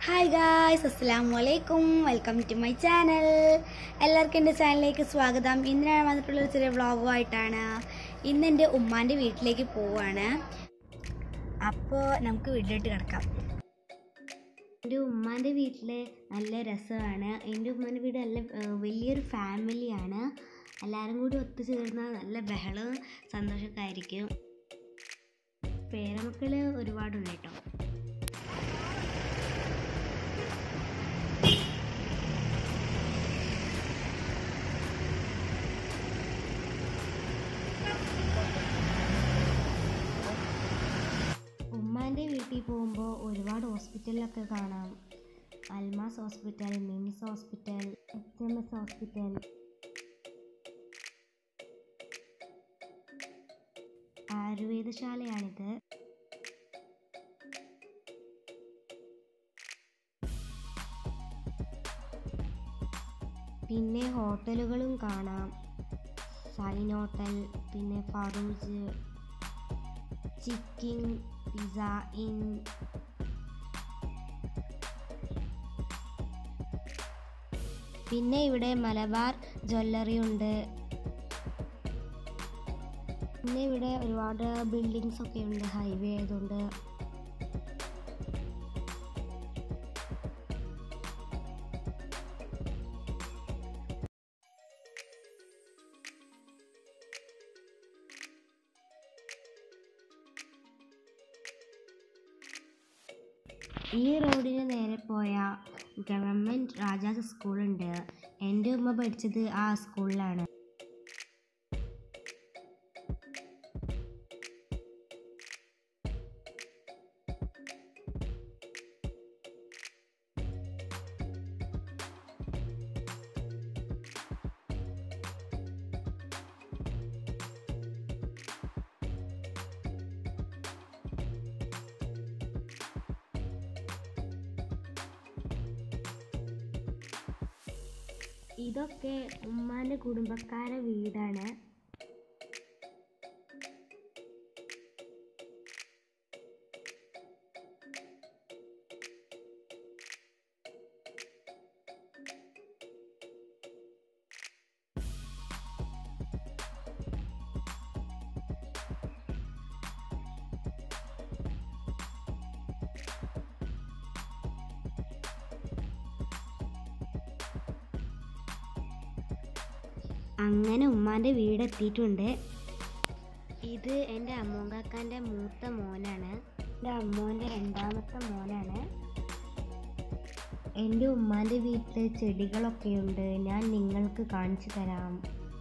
hi guys അസ്സലാമു അലൈക്കും welcome to my channel എല്ലാവർക്കും എൻ്റെ ചാനലിലേക്ക് സ്വാഗതം ഇന്ന് ഞാൻ വന്നിട്ടുള്ള ഒരു ചെറിയ വ്ളോഗുമായിട്ടാണ് ഇന്ന് എൻ്റെ ഉമ്മാൻ്റെ വീട്ടിലേക്ക് പോവാണ് അപ്പോൾ നമുക്ക് വീട്ടിലോട്ട് കിടക്കാം എൻ്റെ ഉമ്മാൻ്റെ വീട്ടിൽ നല്ല രസമാണ് എൻ്റെ ഉമ്മാൻ്റെ വീട് നല്ല ഏഹ്, വലിയൊരു ഫാമിലിയാണ് എല്ലാവരും കൂടി ഒത്തുചേർന്ന നല്ല ബഹളവും സന്തോഷമൊക്കെ ആയിരിക്കും പേരമക്കൾ ഒരുപാടുണ്ട് കേട്ടോ ഉമ്മാൻ്റെ വീട്ടിൽ പോകുമ്പോൾ ഒരുപാട് ഹോസ്പിറ്റലിലൊക്കെ കാണാം Almas hospital MIMS hospital H M S hospital ആയുർവേദശാലയാണിത് പിന്നെ ഹോട്ടലുകളും കാണാം സൈൻ ഹോട്ടൽ പിന്നെ ഫറൂജ് ചിക്കിൻ പിസ ഇൻ പിന്നെ ഇവിടെ മലബാർ ജ്വല്ലറി ഉണ്ട് പിന്നെ ഇവിടെ ഒരുപാട് ബിൽഡിങ്സ് ഒക്കെ ഉണ്ട് ഹൈവേ ആയതുകൊണ്ട് ഈ റോഡിന് നേരെ പോയ ഗവൺമെൻറ് രാജാസ് സ്കൂളുണ്ട് എൻ്റെ ഉമ്മ പഠിച്ചത് ആ സ്കൂളിലാണ് ഇതൊക്കെ ഉമ്മാൻ്റെ കുടുംബക്കാരെ വീടാണ് അങ്ങനെ ഉമ്മാൻ്റെ വീട് എത്തിയിട്ടുണ്ട് ഇത് എൻ്റെ അമ്മൂങ്കാക്കാൻ്റെ മൂത്ത മോനാണ് എൻ്റെ അമ്മോൻ്റെ രണ്ടാമത്തെ മോനാണ് എൻ്റെ ഉമ്മാൻ്റെ വീട്ടിൽ ചെടികളൊക്കെയുണ്ട് ഞാൻ നിങ്ങൾക്ക് കാണിച്ചു തരാം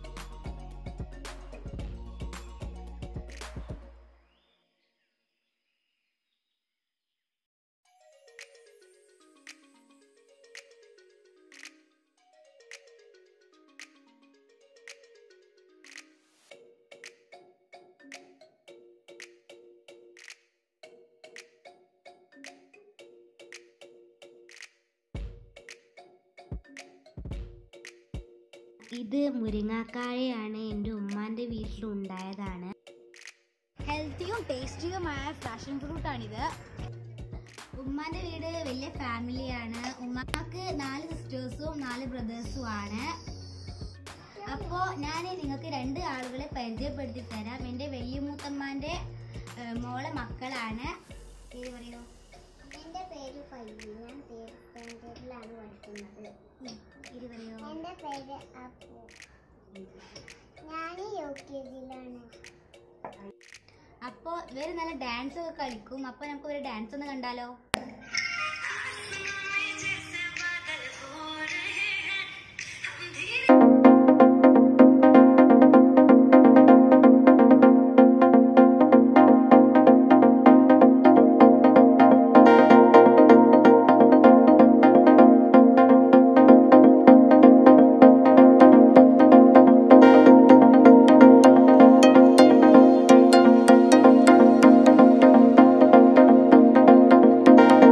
ഇത് മുരിങ്ങാക്കായയാണ് എൻ്റെ ഉമ്മാൻ്റെ വീട്ടിലുണ്ടായതാണ് ഹെൽത്തിയും ടേസ്റ്റിയുമായ പാഷൻ ഫ്രൂട്ടാണിത് ഉമ്മാൻ്റെ വീട് വലിയ ഫാമിലിയാണ് ഉമ്മാക്ക് നാല് സിസ്റ്റേഴ്സും നാല് ബ്രദേഴ്സും ആണ് അപ്പോൾ ഞാൻ നിങ്ങൾക്ക് രണ്ട് ആളുകളെ പരിചയപ്പെടുത്തി തരാം എൻ്റെ വലിയമൂത്തമ്മാൻ്റെ ഏഹ്, മോളെ മക്കളാണ് പേര് പറയൂ എൻ്റെ പേര് ഫൈവി ഞാൻ തേർഡ് സ്റ്റാൻഡേർഡിലാണ് പഠിക്കുന്നത് പേര് പറയൂ എൻ്റെ പേര് അപ്പു ഞാൻ യു കെ ജിയിലാണ് അപ്പോൾ ഇവർ നല്ല ഡാൻസ് ഒക്കെ കളിക്കും അപ്പോൾ നമുക്ക് ഒരു ഡാൻസ് ഒന്ന് കണ്ടാലോ ും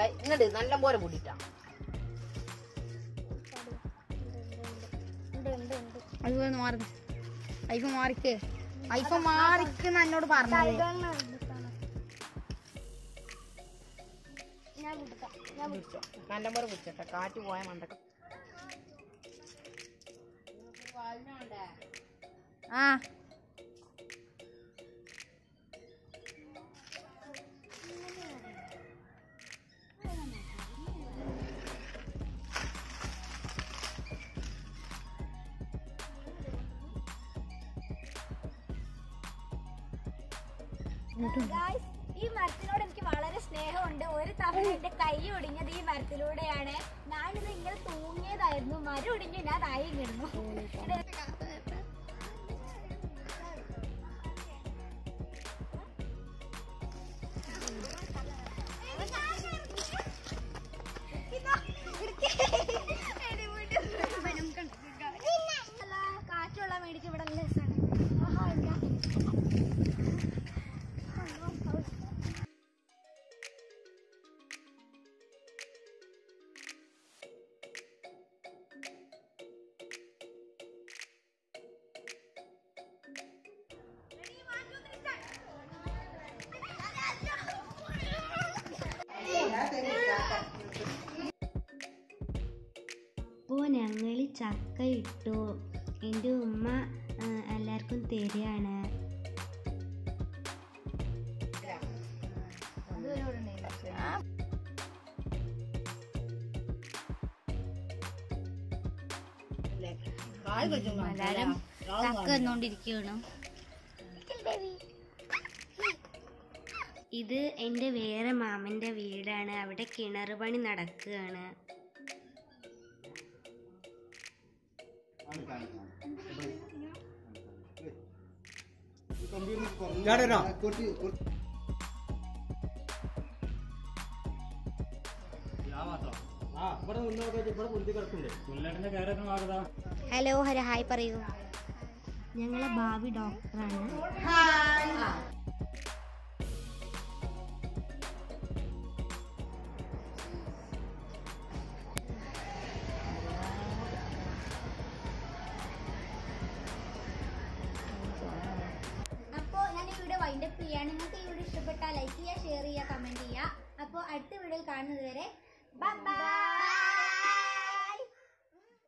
കൈ- ഇങ്ങട് നല്ല പോലെ കൂട്ടിട്ടാ അതുപോലെ മാറി ഐഫോൺ മാറിക്ക് ഐഫോൺ മാറിക്ക് എന്നോട് പറഞ്ഞത് ഞാൻ കൊടുക്കാം ഞാൻ പിടിച്ചോ നല്ല പോലെ പിടിച്ചട്ടെ കാറ്റ് പോയ മണ്ടക്ക ആ Guys, ഈ മരത്തിനോട് എനിക്ക് വളരെ സ്നേഹമുണ്ട് ഒരു തവണ എന്റെ കൈ ഒടിഞ്ഞത് ഈ മരത്തിലൂടെയാണ് ഞാനിത് ഇങ്ങനെ തൂങ്ങിയതായിരുന്നു മരം ഒടിഞ്ഞു ഞാൻ താഴെ കിടന്നു കാറ്റുള്ള മേടിക്ക് ഇവിടെ നല്ല രസമാണ് ആഹാ എന്താ അപ്പോൾ ഞങ്ങൾ ചക്ക ഇട്ടു എൻ്റെ ഉമ്മ ആ, എല്ലാവർക്കും തരികയാണ് എല്ലാവരും ചക്ക തിന്നുകൊണ്ടിരിക്കുകയാണ് ഇത് എൻ്റെ വേറെ മാമൻ്റെ വീടാണ് അവിടെ കിണർ പണി നടക്കുകയാണ് ഹലോ ഹലോ ഹായ് പറയൂ ഞങ്ങളെ ഭാവി ഡോക്ടറാണ് അപ്പോൾ ഞാൻ ഈ വീഡിയോ വൈൻഡപ്പ് ചെയ്യാണ് നിങ്ങൾക്ക് ഈ വീഡിയോ ഇഷ്ടപ്പെട്ടാൽ ലൈക്ക് ചെയ്യുക ഷെയർ ചെയ്യുക കമൻറ്റ് ചെയ്യുക അപ്പോൾ അടുത്ത വീഡിയോയിൽ കാണുന്നത് വരെ ബൈ